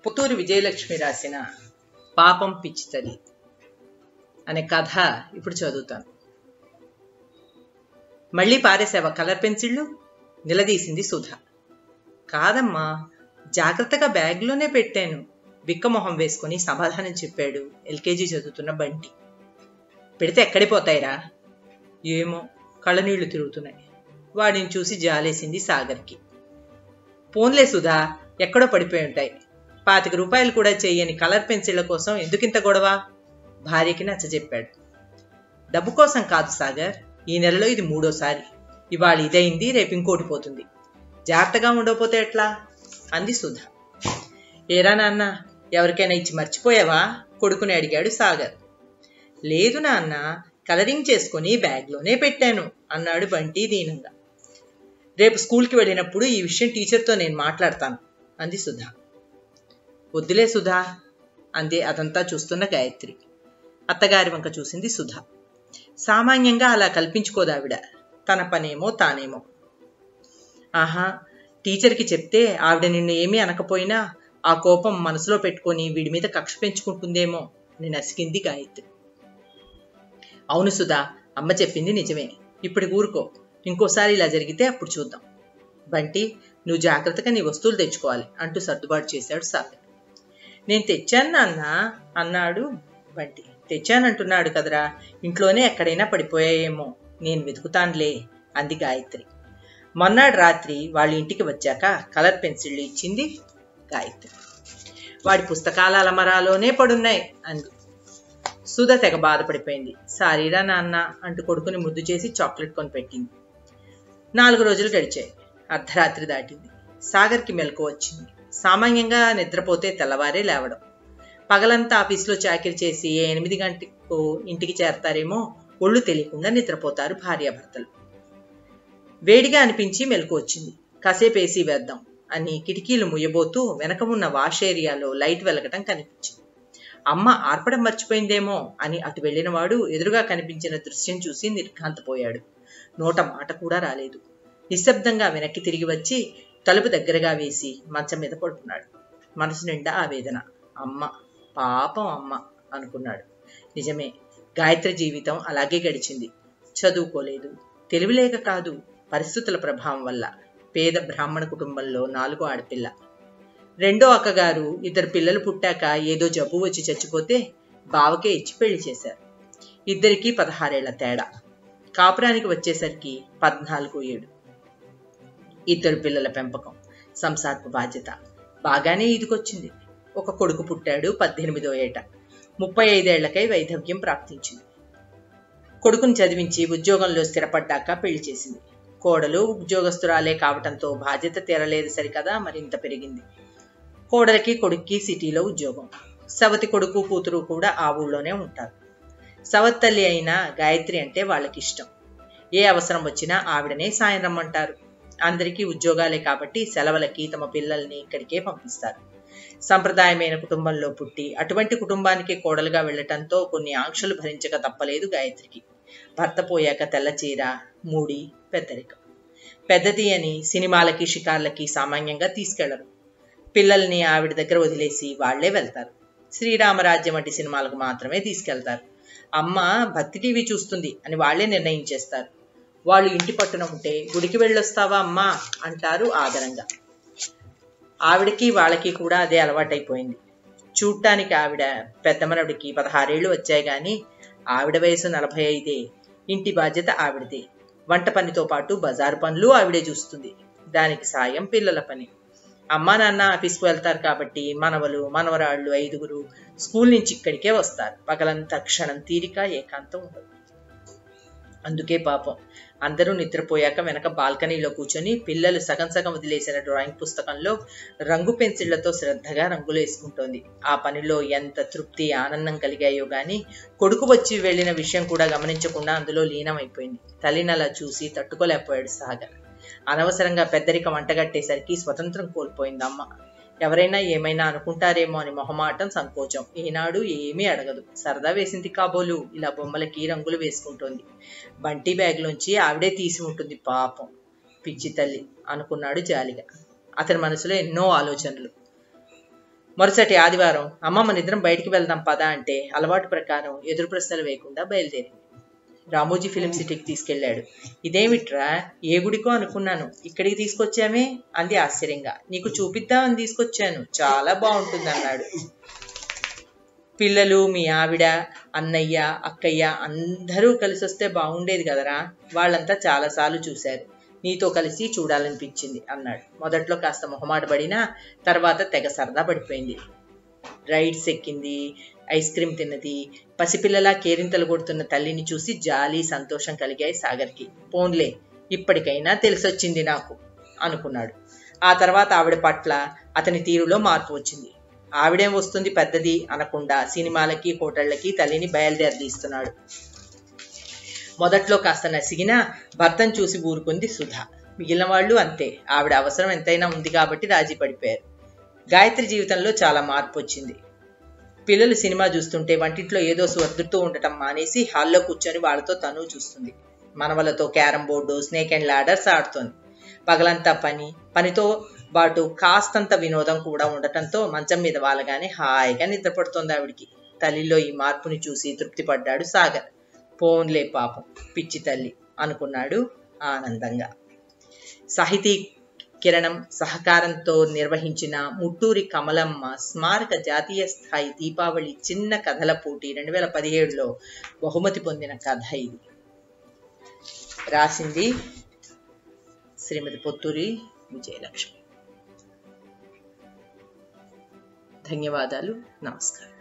పుత్తూరు విజయలక్ష్మి రాసిన పాపం పిచ్చి తల్లి అనే కథ ఇప్పుడు చదువుతాను మళ్ళీ పారేసావా కలర్ పెన్సిళ్ళు నిలదీసింది సుధ కాదమ్మా జాగ్రత్తగా బ్యాగ్లోనే పెట్టాను బిక్కమొహం వేసుకుని సమాధానం చెప్పాడు ఎల్కేజీ చదువుతున్న బంటి పెడితే ఎక్కడిపోతాయిరా ఏమో కళ్ళనీళ్లు తిరుగుతున్నాయి వాడిని చూసి జాలేసింది సాగర్కి పోన్లే సుధా ఎక్కడో పడిపోయి ఉంటాయి పాతిక రూపాయలు కూడా చెయ్యని కలర్ పెన్సిళ్ల కోసం ఎందుకింత గొడవ భార్యకి నచ్చజెప్పాడు డబ్బు కోసం కాదు సాగర్ ఈ నెలలో ఇది మూడోసారి ఇవాళ ఇదైంది రేపు ఇంకోటి పోతుంది జాగ్రత్తగా ఉండకపోతే ఎట్లా అంది సుధ ఏరా నాన్న ఎవరికైనా ఇచ్చి మర్చిపోయావా కొడుకుని అడిగాడు సాగర్ లేదు నాన్న కలరింగ్ చేసుకుని బ్యాగ్లోనే పెట్టాను అన్నాడు బంటి దీనంగా రేపు స్కూల్కి వెళ్ళినప్పుడు ఈ విషయం టీచర్తో నేను మాట్లాడతాను అంది సుధా వద్దులే సుధా అంది అదంతా చూస్తున్న గాయత్రి అత్తగారి వంక చూసింది సుధా సామాన్యంగా అలా కల్పించుకోదావిడ తన పనేమో తానేమో ఆహా టీచర్కి చెప్తే ఆవిడ నిన్ను ఏమీ అనకపోయినా ఆ కోపం మనసులో పెట్టుకొని వీడి మీద కక్ష పెంచుకుంటుందేమో అని నసికింది గాయత్రి అవును సుధా అమ్మ చెప్పింది నిజమే ఇప్పుడు ఊరుకో ఇంకోసారి ఇలా జరిగితే అప్పుడు చూద్దాం బంటి నువ్వు జాగ్రత్తగా నీ వస్తువులు తెచ్చుకోవాలి అంటూ సర్దుబాటు చేశాడు సాగర్ నేను తెచ్చాను నాన్న అన్నాడు బంటి తెచ్చానంటున్నాడు కదరా ఇంట్లోనే ఎక్కడైనా పడిపోయాయేమో నేను వెతుకుతానులే అంది గాయత్రి మొన్నాడు రాత్రి వాళ్ళ ఇంటికి వచ్చాక కలర్ పెన్సిళ్ళు ఇచ్చింది గాయత్రి వాడి పుస్తకాల అలమరాలోనే పడున్నాయి అంది సుధ తెగ బాధపడిపోయింది సారీరా నాన్న అంటూ కొడుకుని ముద్దు చేసి చాక్లెట్ కొని పెట్టింది నాలుగు రోజులు గడిచాయి అర్ధరాత్రి దాటింది సాగర్కి మెలకు వచ్చింది సామాన్యంగా నిద్రపోతే తెల్లవారే లేవడం పగలంతా ఆఫీస్లో చాకిరి చేసి ఏ ఎనిమిది గంటకు ఇంటికి చేరతారేమో ఒళ్ళు తెలియకుండా నిద్రపోతారు భార్యాభర్తలు వేడిగా అనిపించి మెలకు వచ్చింది కాసేపు ఏసీ వేద్దాం అని కిటికీలు ముయ్యబోతూ వెనక ఉన్న వాష్ ఏరియాలో లైట్ వెలగటం కనిపించింది అమ్మ ఆర్పడం మర్చిపోయిందేమో అని అటు వెళ్ళినవాడు ఎదురుగా కనిపించిన దృశ్యం చూసి నిర్ఘాంతపోయాడు నోట మాట కూడా రాలేదు నిశ్శబ్దంగా వెనక్కి తిరిగి వచ్చి తలుపు దగ్గరగా వేసి మంచం మీద పడుకున్నాడు మనసు నిండా ఆవేదన అమ్మ పాపం అమ్మ అనుకున్నాడు నిజమే గాయత్రి జీవితం అలాగే గడిచింది చదువుకోలేదు తెలివిలేక కాదు పరిస్థితుల ప్రభావం వల్ల పేద బ్రాహ్మణ కుటుంబంలో నాలుగో ఆడపిల్ల రెండో అక్కగారు ఇద్దరు పిల్లలు పుట్టాక ఏదో జబ్బు వచ్చి చచ్చిపోతే బావకే ఇచ్చి పెళ్లి చేశారు ఇద్దరికి పదహారేళ్ల తేడా కాపురానికి వచ్చేసరికి పద్నాలుగు ఏడు ఇద్దరు పిల్లల పెంపకం సంసారపు బాధ్యత బాగానే ఇదికొచ్చింది ఒక కొడుకు పుట్టాడు పద్దెనిమిదో ఏట ముప్పై ఐదేళ్లకై వైధవ్యం ప్రాప్తించింది కొడుకుని చదివించి ఉద్యోగంలో స్థిరపడ్డాక పెళ్లి చేసింది కోడలు ఉద్యోగస్తురాలే కావటంతో బాధ్యత తీరలేదు సరికదా మరింత పెరిగింది కోడలికి కొడుక్కి సిటీలో ఉద్యోగం సవతి కొడుకు కూతురు కూడా ఆ ఊళ్ళోనే ఉంటారు సవత్ తల్లి అయిన గాయత్రి అంటే వాళ్ళకి ఇష్టం ఏ అవసరం వచ్చినా ఆవిడనే సాయం రమ్మంటారు అందరికీ ఉద్యోగాలే కాబట్టి సెలవులకి తమ పిల్లల్ని ఇక్కడికే పంపిస్తారు సంప్రదాయమైన కుటుంబంలో పుట్టి అటువంటి కుటుంబానికి కోడలుగా వెళ్లటంతో కొన్ని ఆంక్షలు భరించక తప్పలేదు గాయత్రికి భర్త పోయాక తెల్ల చీర మూడి పెద్దరికం పెద్దది అని సినిమాలకి షికార్లకి సామాన్యంగా తీసుకెళ్లరు పిల్లల్ని ఆవిడ దగ్గర వదిలేసి వాళ్లే వెళ్తారు శ్రీరామరాజ్యం వంటి సినిమాలకు మాత్రమే తీసుకెళ్తారు అమ్మ భక్తి టీవీ చూస్తుంది అని వాళ్లే నిర్ణయించేస్తారు వాళ్ళు ఇంటి పట్టున ఉంటే గుడికి వెళ్ళొస్తావా అమ్మా అంటారు ఆదరంగా ఆవిడకి వాళ్ళకి కూడా అదే అలవాటైపోయింది చూడటానికి ఆవిడ పెద్దమనవిడికి పదహారేళ్లు వచ్చాయి గాని ఆవిడ వయసు నలభై ఐదే ఇంటి బాధ్యత ఆవిడదే వంట పనితో పాటు బజారు పనులు ఆవిడే చూస్తుంది దానికి సాయం పిల్లల పని అమ్మా నాన్న ఆఫీస్కి వెళ్తారు కాబట్టి మనవలు మనవరాళ్ళు ఐదుగురు స్కూల్ నుంచి ఇక్కడికే వస్తారు పగలంతా క్షణం తీరిక ఏకాంతం ఉండదు అందుకే పాపం అందరూ నిద్రపోయాక వెనక బాల్కనీలో కూర్చొని పిల్లలు సగం సగం వదిలేసిన డ్రాయింగ్ పుస్తకంలో రంగు పెన్సిళ్లతో శ్రద్ధగా రంగులు వేసుకుంటోంది ఆ పనిలో ఎంత తృప్తి ఆనందం కలిగాయో గాని కొడుకు వచ్చి వెళ్లిన విషయం కూడా గమనించకుండా అందులో లీనమైపోయింది తల్లిని అలా చూసి తట్టుకోలేకపోయాడు సాగర్ అనవసరంగా పెద్దరికం వంటగట్టేసరికి స్వతంత్రం పోయింది అమ్మ ఎవరైనా ఏమైనా అనుకుంటారేమో అని మొహమాటం సంకోచం ఈనాడు ఏమీ అడగదు సరదా వేసింది కాబోలు ఇలా బొమ్మలకి రంగులు వేసుకుంటోంది బంటి బ్యాగ్లోంచి ఆవిడే తీసి ఉంటుంది పాపం పిచ్చి తల్లి అనుకున్నాడు జాలిగా అతని మనసులో ఎన్నో ఆలోచనలు మరుసటి ఆదివారం అమ్మ మన ఇద్దరం బయటికి వెళ్దాం పదా అంటే అలవాటు ప్రకారం ఎదురు ప్రశ్నలు వేయకుండా బయలుదేరింది రామోజీ ఫిలిం సిటీకి తీసుకెళ్ళాడు ఇదేమిట్రా ఏ గుడికో అనుకున్నాను ఇక్కడికి తీసుకొచ్చామే అంది ఆశ్చర్యంగా నీకు చూపిద్దామని తీసుకొచ్చాను చాలా బాగుంటుంది అన్నాడు పిల్లలు మీ ఆవిడ అన్నయ్య అక్కయ్య అందరూ కలిసి వస్తే బాగుండేది కదరా వాళ్ళంతా చాలాసార్లు చూశారు నీతో కలిసి చూడాలనిపించింది అన్నాడు మొదట్లో కాస్త మొహమాట పడినా తర్వాత తెగ సరదా పడిపోయింది రైడ్స్ ఎక్కింది ఐస్ క్రీమ్ తిన్నది పసిపిల్లలా కేరింతలు కొడుతున్న తల్లిని చూసి జాలి సంతోషం కలిగాయి సాగర్కి పోన్లే ఇప్పటికైనా తెలిసొచ్చింది నాకు అనుకున్నాడు ఆ తర్వాత ఆవిడ పట్ల అతని తీరులో మార్పు వచ్చింది ఆవిడేం వస్తుంది పెద్దది అనకుండా సినిమాలకి హోటళ్లకి తల్లిని బయలుదేరదీస్తున్నాడు మొదట్లో కాస్త నసిగినా భర్తను చూసి ఊరుకుంది సుధ మిగిలిన వాళ్ళు అంతే ఆవిడ అవసరం ఎంతైనా ఉంది కాబట్టి రాజీ పడిపోయారు గాయత్రి జీవితంలో చాలా మార్పు వచ్చింది పిల్లలు సినిమా చూస్తుంటే వంటింట్లో ఏదో సర్దుతూ ఉండటం మానేసి హాల్లో కూర్చొని వాళ్ళతో తను చూస్తుంది మనవలతో carrom board snake and ladders ఆడుతోంది పగలంతా పని పనితో పాటు కాస్తంత వినోదం కూడా ఉండటంతో మంచం మీద వాళ్ళగానే హాయిగా నిద్రపడుతోంది ఆవిడికి తల్లిలో ఈ మార్పుని చూసి తృప్తి పడ్డాడు సాగర్ పోన్లే పాపం పిచ్చి తల్లి అనుకున్నాడు ఆనందంగా సాహితీ కిరణం సహకారంతో నిర్వహించిన ముట్టూరి కమలమ్మ స్మారక జాతీయ స్థాయి దీపావళి చిన్న కథల పోటీ రెండు వేల పదిహేడులో బహుమతి పొందిన కథ ఇది రాసింది శ్రీమతి పొత్తూరి విజయలక్ష్మి ధన్యవాదాలు నమస్కారం